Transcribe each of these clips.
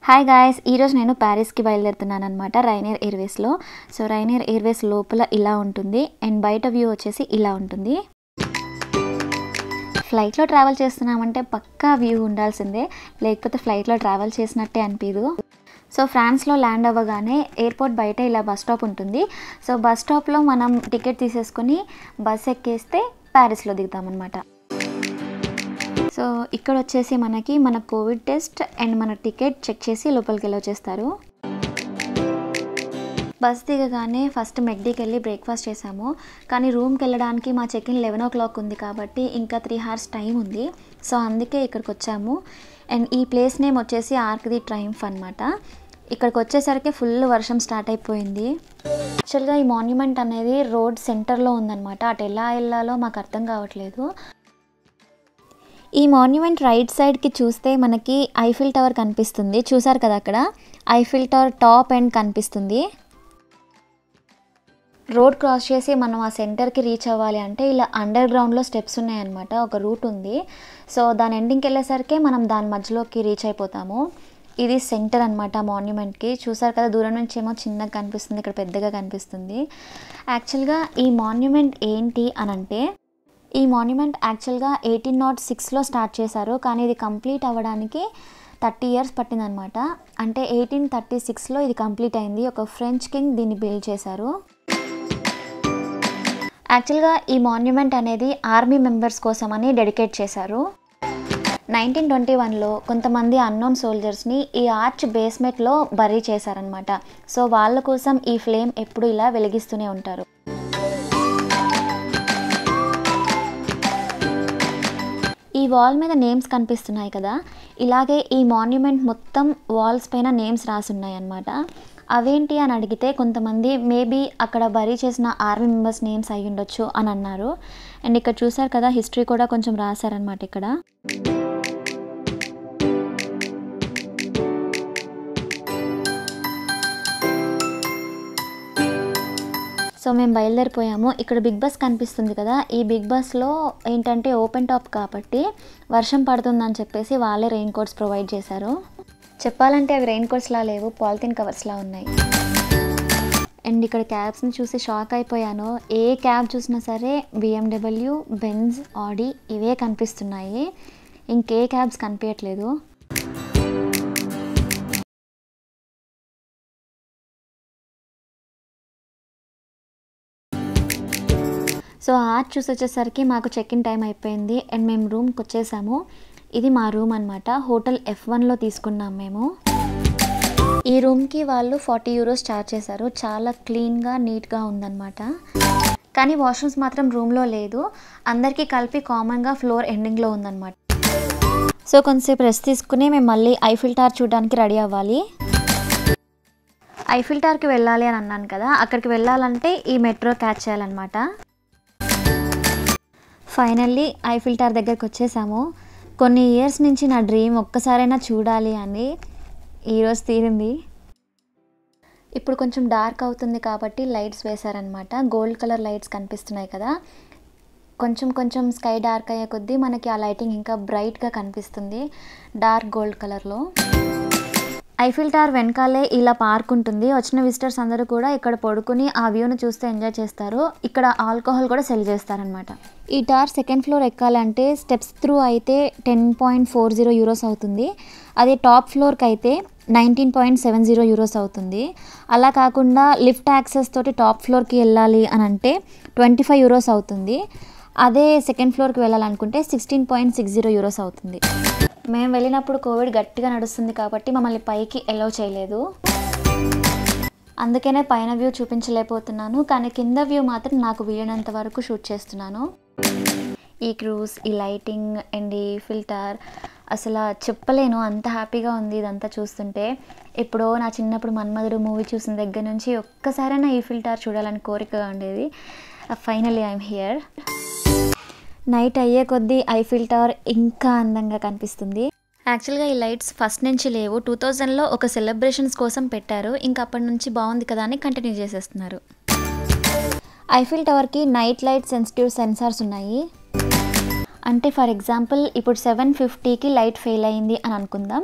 hi guys ఈరోజు నేను ప్యారిస్కి బయలుదేరుతున్నాను అనమాట రైనర్ ఎయిర్వేస్లో సో రైనర్ ఎయిర్వేస్ లోపల ఇలా ఉంటుంది అండ్ బయట వ్యూ వచ్చేసి ఇలా ఉంటుంది ఫ్లైట్లో ట్రావెల్ చేస్తున్నామంటే పక్కా వ్యూ ఉండాల్సిందే లేకపోతే ఫ్లైట్లో ట్రావెల్ చేసినట్టే అనిపించదు సో ఫ్రాన్స్లో ల్యాండ్ అవ్వగానే ఎయిర్పోర్ట్ బయట ఇలా బస్ స్టాప్ ఉంటుంది సో బస్ స్టాప్లో మనం టికెట్ తీసేసుకొని బస్ ఎక్కేస్తే ప్యారిస్లో దిగుతామన్నమాట సో ఇక్కడ వచ్చేసి మనకి మన కోవిడ్ టెస్ట్ అండ్ మన టికెట్ చెక్ చేసి లోపలికి వెళ్ళొచ్చేస్తారు బస్ దిగగానే ఫస్ట్ మెక్డీకి వెళ్ళి బ్రేక్ఫాస్ట్ చేసాము కానీ రూమ్కి వెళ్ళడానికి మా check in eleven o'clock ఉంది కాబట్టి ఇంకా త్రీ అవర్స్ టైం ఉంది సో అందుకే ఇక్కడికి వచ్చాము అండ్ ఈ ప్లేస్ నేమ్ వచ్చేసి ఆర్క్ ది ట్రైంఫ్ అనమాట ఇక్కడికి వచ్చేసరికి ఫుల్ వర్షం స్టార్ట్ అయిపోయింది యాక్చువల్గా ఈ మాన్యుమెంట్ అనేది రోడ్ సెంటర్లో ఉందన్నమాట అటు ఎలా వెళ్ళాలో మాకు అర్థం కావట్లేదు ఈ మాన్యుమెంట్ రైట్ సైడ్కి చూస్తే మనకి ఐఫిల్ టవర్ కనిపిస్తుంది చూసారు కదా అక్కడ ఐఫిల్ టవర్ టాప్ ఎండ్ కనిపిస్తుంది రోడ్ క్రాస్ చేసి మనం ఆ సెంటర్కి రీచ్ అవ్వాలి అంటే ఇలా అండర్ గ్రౌండ్లో స్టెప్స్ ఉన్నాయన్నమాట ఒక రూట్ ఉంది సో దాని ఎండింగ్కి వెళ్ళేసరికి మనం దాని మధ్యలోకి రీచ్ అయిపోతాము ఇది సెంటర్ అనమాట మాన్యుమెంట్కి చూసారు కదా దూరం నుంచి ఏమో చిన్నగా కనిపిస్తుంది ఇక్కడ పెద్దగా కనిపిస్తుంది యాక్చువల్గా ఈ మాన్యుమెంట్ ఏంటి అని అంటే ఈ మాన్యుమెంట్ యాక్చువల్గా ఎయిటీన్ నాట్ సిక్స్లో స్టార్ట్ చేశారు కానీ ఇది కంప్లీట్ అవ్వడానికి థర్టీ ఇయర్స్ పట్టిందనమాట అంటే ఎయిటీన్ థర్టీ సిక్స్లో ఇది కంప్లీట్ అయింది ఒక ఫ్రెంచ్ కింగ్ దీన్ని బిల్డ్ చేశారు యాక్చువల్గా ఈ మాన్యుమెంట్ అనేది ఆర్మీ మెంబర్స్ కోసం అని డెడికేట్ చేశారు నైన్టీన్ ట్వంటీ వన్లో కొంతమంది అన్నోన్ సోల్జర్స్ని ఈ ఆర్చ్ బేస్మెంట్లో బరీ చేశారనమాట సో వాళ్ళ కోసం ఈ ఫ్లేమ్ ఎప్పుడు ఇలా వెలిగిస్తూనే ఉంటారు ఈ వాల్ మీద నేమ్స్ కనిపిస్తున్నాయి కదా ఇలాగే ఈ మాన్యుమెంట్ మొత్తం వాల్స్ పైన నేమ్స్ రాసి ఉన్నాయి అన్నమాట అవేంటి అని అడిగితే కొంతమంది మేబీ అక్కడ బరీ చేసిన ఆర్మీ మెంబర్స్ నేమ్స్ అయి ఉండొచ్చు అని అన్నారు అండ్ ఇక్కడ చూసారు కదా హిస్టరీ కూడా కొంచెం రాశారనమాట ఇక్కడ సో మేము బయలుదేరిపోయాము ఇక్కడ బిగ్ బస్ కనిపిస్తుంది కదా ఈ బిగ్ బస్లో ఏంటంటే ఓపెన్ టాప్ కాబట్టి వర్షం పడుతుందని చెప్పేసి వాళ్ళే రెయిన్ కోట్స్ ప్రొవైడ్ చేశారు చెప్పాలంటే అవి రెయిన్ కోట్స్లా లేవు పాలిథిన్ కవర్స్లా ఉన్నాయి అండ్ ఇక్కడ క్యాబ్స్ని చూసి షాక్ అయిపోయాను ఏ క్యాబ్ చూసినా సరే బిఎండబ్ల్యూ బెంజ్ ఆడి ఇవే కనిపిస్తున్నాయి ఇంకే క్యాబ్స్ కనిపించట్లేదు సో ఆర్చ్ చూసి వచ్చేసరికి మాకు చెక్ ఇన్ టైం అయిపోయింది అండ్ మేము రూమ్కి వచ్చేసాము ఇది మా రూమ్ అనమాట హోటల్ ఎఫ్ వన్లో తీసుకున్నాం మేము ఈ రూమ్కి వాళ్ళు ఫార్టీ యూరోస్ ఛార్జ్ చేశారు చాలా క్లీన్గా నీట్గా ఉందన్నమాట కానీ వాష్రూమ్స్ మాత్రం రూమ్లో లేదు అందరికీ కలిపి కామన్గా ఫ్లోర్ ఎండింగ్లో ఉందన్నమాట సో కొంతసేపు రెస్ట్ తీసుకుని మేము మళ్ళీ ఐఫిల్ టార్ చూడడానికి రెడీ అవ్వాలి ఐఫిల్ టార్కి వెళ్ళాలి అని అన్నాను కదా అక్కడికి వెళ్ళాలంటే ఈ మెట్రో క్యాచ్ చేయాలన్నమాట ఫైనల్లీ ఐఫిల్ టార్ దగ్గరికి వచ్చేసాము కొన్ని ఇయర్స్ నుంచి నా డ్రీమ్ ఒక్కసారైనా చూడాలి అని ఈరోజు తీరింది ఇప్పుడు కొంచెం డార్క్ అవుతుంది కాబట్టి లైట్స్ వేశారనమాట గోల్డ్ కలర్ లైట్స్ కనిపిస్తున్నాయి కదా కొంచెం కొంచెం స్కై డార్క్ అయ్యే కొద్దీ మనకి ఆ లైటింగ్ ఇంకా బ్రైట్గా కనిపిస్తుంది డార్క్ గోల్డ్ కలర్లో ఐఫిల్ టార్ వెనకాలే ఇలా పార్క్ ఉంటుంది వచ్చిన విజిటర్స్ అందరూ కూడా ఇక్కడ పడుకుని ఆ వ్యూను చూస్తే ఎంజాయ్ చేస్తారు ఇక్కడ ఆల్కహాల్ కూడా సెల్ చేస్తారనమాట ఈ టార్ సెకండ్ ఫ్లోర్ ఎక్కాలంటే స్టెప్స్ త్రూ అయితే ten point four zero euros అవుతుంది అదే టాప్ ఫ్లోర్కి అయితే nineteen point seven zero euros అవుతుంది అలా కాకుండా లిఫ్ట్ యాక్సెస్ తోటి టాప్ ఫ్లోర్కి వెళ్ళాలి అని అంటే ట్వంటీ ఫైవ్ యూరోస్ అవుతుంది అదే సెకండ్ ఫ్లోర్కి వెళ్ళాలనుకుంటే sixteen point six zero euros అవుతుంది మేము వెళ్ళినప్పుడు కోవిడ్ గట్టిగా నడుస్తుంది కాబట్టి మమ్మల్ని పైకి ఎలో చేయలేదు అందుకనే పైన వ్యూ చూపించలేకపోతున్నాను కానీ కింద వ్యూ మాత్రం నాకు వీలైనంత వరకు షూట్ చేస్తున్నాను ఈ క్రూజ్ ఈ లైటింగ్ అండ్ ఈ ఫిల్టర్ అసలు చెప్పలేను అంత హ్యాపీగా ఉంది ఇదంతా చూస్తుంటే ఎప్పుడో నా చిన్నప్పుడు మన్మధుడు మూవీ చూసిన దగ్గర నుంచి ఒక్కసారైనా ఈ ఫిల్టర్ చూడాలని కోరికగా ఉండేది ఫైనలీ ఐఎమ్ హియర్ నైట్ అయ్యే కొద్దీ ఐఫిల్ టవర్ ఇంకా అందంగా కనిపిస్తుంది యాక్చువల్గా ఈ లైట్స్ ఫస్ట్ నుంచి లేవు టూ థౌజండ్లో ఒక సెలబ్రేషన్స్ కోసం పెట్టారు ఇంకా అప్పటి నుంచి బాగుంది కదా అని కంటిన్యూ చేసేస్తున్నారు ఐఫిల్ టవర్కి నైట్ లైట్ సెన్సిటివ్ సెన్సార్స్ ఉన్నాయి అంటే ఫర్ ఎగ్జాంపుల్ ఇప్పుడు సెవెన్ ఫిఫ్టీకి లైట్ ఫెయిల్ అయింది అని అనుకుందాం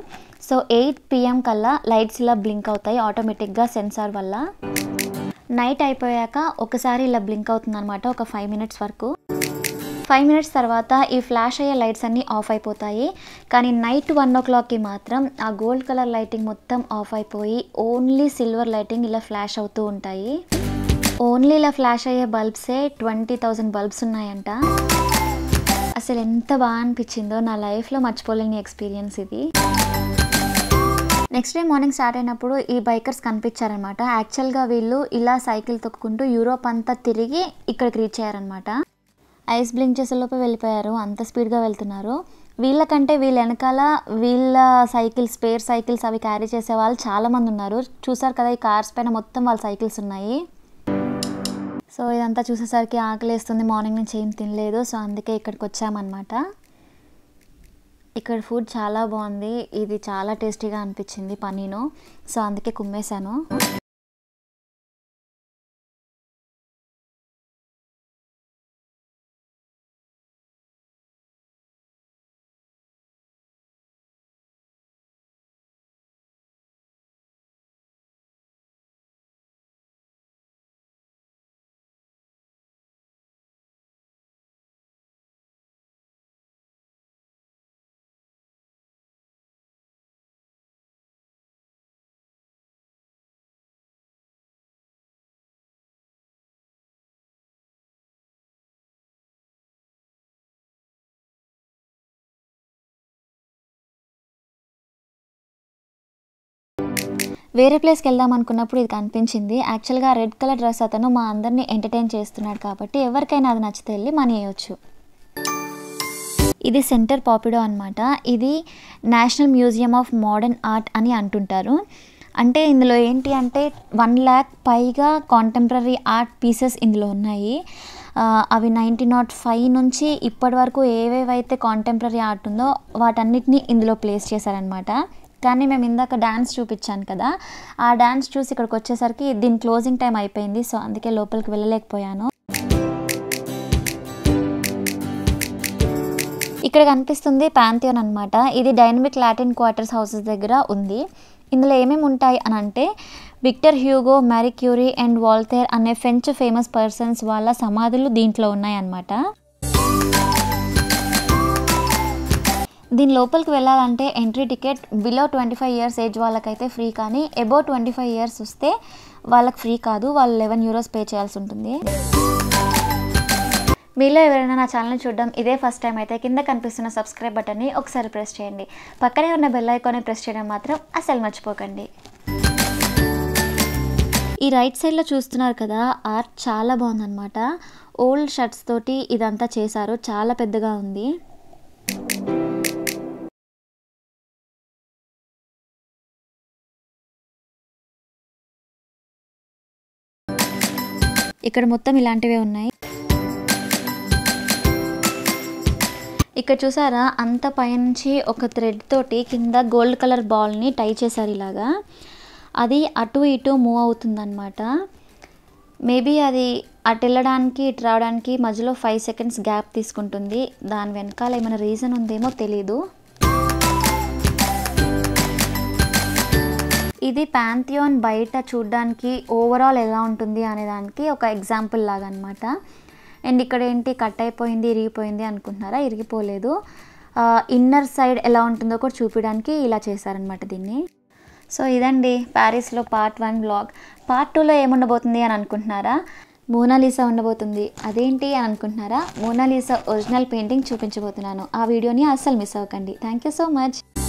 సో ఎయిట్ పిఎం కల్లా లైట్స్ ఇలా బ్లింక్ అవుతాయి ఆటోమేటిక్గా సెన్సార్ వల్ల నైట్ అయిపోయాక ఒకసారి ఇలా బ్లింక్ అవుతుంది అనమాట ఒక ఫైవ్ మినిట్స్ వరకు ఫైవ్ మినిట్స్ తర్వాత ఈ ఫ్లాష్ అయ్యే లైట్స్ అన్నీ ఆఫ్ అయిపోతాయి కానీ నైట్ వన్ ఓ క్లాక్కి మాత్రం ఆ గోల్డ్ కలర్ లైటింగ్ మొత్తం ఆఫ్ అయిపోయి ఓన్లీ సిల్వర్ లైటింగ్ ఇలా ఫ్లాష్ అవుతూ ఉంటాయి ఓన్లీ ఇలా ఫ్లాష్ అయ్యే బల్బ్సే ట్వంటీ థౌజండ్ బల్బ్స్ ఉన్నాయంట అసలు ఎంత బాగా అనిపించిందో నా లైఫ్లో మర్చిపోలేని ఎక్స్పీరియన్స్ ఇది నెక్స్ట్ డే మార్నింగ్ స్టార్ట్ అయినప్పుడు ఈ బైకర్స్ కనిపించారనమాట యాక్చువల్గా వీళ్ళు ఇలా సైకిల్ తొక్కుకుంటూ యూరోప్ అంతా తిరిగి ఇక్కడికి రీచ్ అయ్యారనమాట ఐస్ బ్లింక్ చేసేలోపే వెళ్ళిపోయారు అంత స్పీడ్గా వెళ్తున్నారు వీళ్ళకంటే వీళ్ళ వెనకాల వీళ్ళ సైకిల్స్ స్పేర్ సైకిల్స్ అవి క్యారీ చేసే వాళ్ళు చాలామంది ఉన్నారు చూసారు కదా ఈ కార్స్ పైన మొత్తం వాళ్ళ సైకిల్స్ ఉన్నాయి సో ఇదంతా చూసేసరికి ఆకలేస్తుంది మార్నింగ్ నుంచి ఏం తినలేదు సో అందుకే ఇక్కడికి వచ్చామన్నమాట ఇక్కడ ఫుడ్ చాలా బాగుంది ఇది చాలా టేస్టీగా అనిపించింది పనీను సో అందుకే కుమ్మేశాను వేరే ప్లేస్కి వెళ్దాం అనుకున్నప్పుడు ఇది కనిపించింది యాక్చువల్గా రెడ్ కలర్ డ్రెస్ అతను మా అందరినీ ఎంటర్టైన్ చేస్తున్నాడు కాబట్టి ఎవరికైనా అది నచ్చితే వెళ్ళి మనీ వేయచ్చు ఇది సెంటర్ పాపిడో అనమాట ఇది national museum of modern art అని అంటుంటారు అంటే ఇందులో ఏంటి అంటే వన్ ల్యాక్ పైగా కాంటెంపరీ ఆర్ట్ పీసెస్ ఇందులో ఉన్నాయి ఆ, అవి నైన్టీన్ నాట్ ఫైవ్ నుంచి ఇప్పటి వరకు ఏవేవైతే కాంటెంపరీ ఆర్ట్ ఉందో వాటన్నిటిని ఇందులో ప్లేస్ చేశారనమాట కానీ మేము ఇందాక డ్యాన్స్ చూపించాను కదా ఆ డ్యాన్స్ చూసి ఇక్కడికి వచ్చేసరికి దీని క్లోజింగ్ టైం అయిపోయింది సో అందుకే లోపలికి వెళ్ళలేకపోయాను ఇక్కడ కనిపిస్తుంది ప్యాంథియోన్ అనమాట ఇది డైనమిక్ లాటిన్ క్వార్టర్స్ హౌసెస్ దగ్గర ఉంది ఇందులో ఏమేమి ఉంటాయి అని అంటే Victor Hugo Marie Curie and Voltaire అనే ఫ్రెంచ్ ఫేమస్ పర్సన్స్ వాళ్ళ సమాధులు దీంట్లో ఉన్నాయి అన్నమాట దీని లోపలికి వెళ్ళాలంటే entry ticket below twenty five years age వాళ్ళకైతే ఫ్రీ కానీ అబౌవ్ ట్వంటీ ఫైవ్ ఇయర్స్ వస్తే వాళ్ళకి ఫ్రీ కాదు వాళ్ళు లెవెన్ యూరోస్ పే చేయాల్సి ఉంటుంది మీలో ఎవరైనా నా ఛానల్ని చూడడం ఇదే ఫస్ట్ టైం అయితే కింద కనిపిస్తున్న సబ్స్క్రైబ్ బటన్ని ఒకసారి ప్రెస్ చేయండి పక్కనే ఉన్న బెల్ ఐకాన్ని ప్రెస్ చేయడం మాత్రం అసలు మర్చిపోకండి ఈ రైట్ సైడ్లో చూస్తున్నారు కదా ఆర్ట్ చాలా బాగుందన్నమాట ఓల్డ్ షర్ట్స్ తోటి ఇదంతా చేశారు చాలా పెద్దగా ఉంది ఇక్కడ మొత్తం ఇలాంటివే ఉన్నాయి ఇక్కడ చూసారా అంత పైనుంచి ఒక థ్రెడ్ తోటి కింద గోల్డ్ కలర్ బాల్ని టై చేశారు ఇలాగా అది అటు ఇటు మూవ్ అవుతుందన్నమాట మేబీ అది అటు వెళ్ళడానికి ఇటు రావడానికి మధ్యలో ఫైవ్ సెకండ్స్ గ్యాప్ తీసుకుంటుంది దాని వెనకాల ఏమైనా రీజన్ ఉందేమో తెలీదు ఇది ప్యాంథియోన్ బయట చూడడానికి ఓవరాల్ ఎలా ఉంటుంది అనే దానికి ఒక ఎగ్జాంపుల్ లాగా అనమాట అండ్ ఇక్కడ ఏంటి కట్ అయిపోయింది ఇరిగిపోయింది అనుకుంటున్నారా ఇరిగిపోలేదు ఇన్నర్ సైడ్ ఎలా ఉంటుందో కూడా చూపించడానికి ఇలా చేశారనమాట దీన్ని సో ఇదండి ప్యారిస్లో పార్ట్ వన్ బ్లాగ్ పార్ట్ టూలో ఏముండబోతుంది అని అనుకుంటున్నారా మోనాలీసా ఉండబోతుంది అదేంటి అని అనుకుంటున్నారా మోనాలీసా ఒరిజినల్ పెయింటింగ్ చూపించబోతున్నాను ఆ వీడియోని అస్సలు మిస్ అవ్వకండి థ్యాంక్ యూ సో మచ్